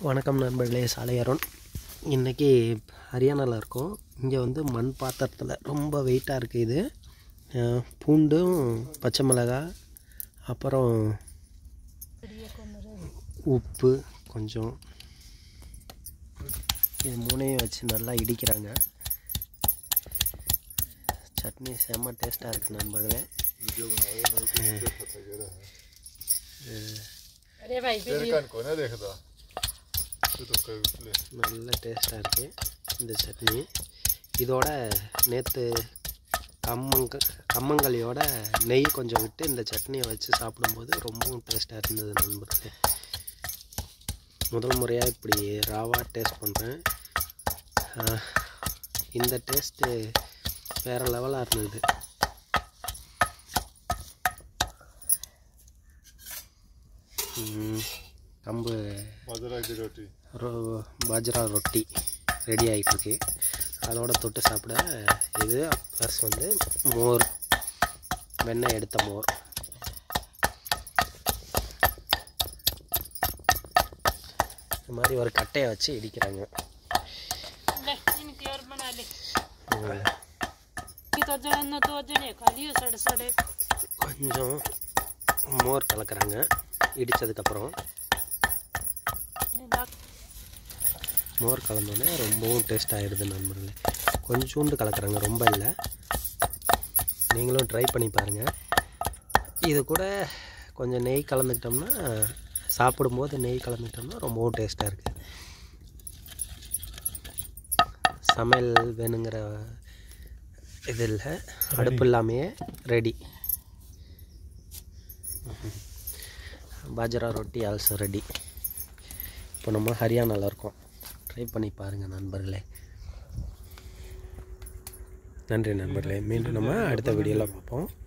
வணக்கம் நண்பர்களே சாலை அருண் இன்றைக்கி ஹரியானாவில் இருக்கோம் இங்கே வந்து மண் பாத்திரத்தில் ரொம்ப வெயிட்டாக இருக்குது இது அஹ், பூண்டும் பச்சை மிளகாய் அப்புறம் உப்பு கொஞ்சம் இது மூணையும் வச்சு நல்லா இடிக்கிறாங்க சட்னி செம்ம டேஸ்ட்டாக இருக்குது நண்பர்களே अरे भाई तेरे कान को ना देखता तू तो कर ले நல்ல டேஸ்ட்டாக இருக்குது இந்த சட்னி இதோட நேற்று கம்மங்க கம்மங்களியோட நெய் கொஞ்சம் விட்டு இந்த சட்னியை வச்சு சாப்பிடும்போது ரொம்பவும் டேஸ்ட்டாக இருந்தது நண்பர்களே முதல் முறையாக இப்படி ராவாக டேஸ்ட் பண்ணுறேன் இந்த டேஸ்ட்டு வேறு லெவலாக இருந்தது ம், கம்பு बाजरा की रोटी ரோ பாஜ்ரா ரொட்டி ரெடி ஆகிட்டுருக்கு அதோட தொட்டு சாப்பிட இது ப்ளஸ் வந்து மோர் வெண்ணெய் எடுத்த மோர் இந்த மாதிரி ஒரு கட்டையை வச்சு இடிக்கிறாங்க ले इनकी और बना ले ம், कि तो जन दो जने खा लियो सड़े सड़े கொஞ்சம் மோர் கலக்கிறாங்க இடித்ததுக்கப்புறம் மோர் கலந்தோடனே ரொம்பவும் டேஸ்ட் ஆகிடுது நண்பர்களே கொஞ்சோண்டு கலக்குறாங்க ரொம்ப இல்லை நீங்களும் ட்ரை பண்ணி பாருங்கள் இது கூட கொஞ்சம் நெய் கலந்துக்கிட்டோம்னா சாப்பிடும்போது நெய் கலந்துக்கிட்டோம்னா ரொம்பவும் டேஸ்ட்டாக இருக்குது சமையல் வேணுங்கிற இது இல்லை அடுப்பு இல்லாமையே ரெடி பாஜரா ரொட்டி ஆல்சோ ரெடி இப்போ நம்ம ஹரியானாவில் இருக்கோம் ட்ரை பண்ணி பாருங்கள் நண்பர்களே நன்றி நண்பர்களே மீண்டும் நம்ம அடுத்த வீடியோவில் பார்ப்போம்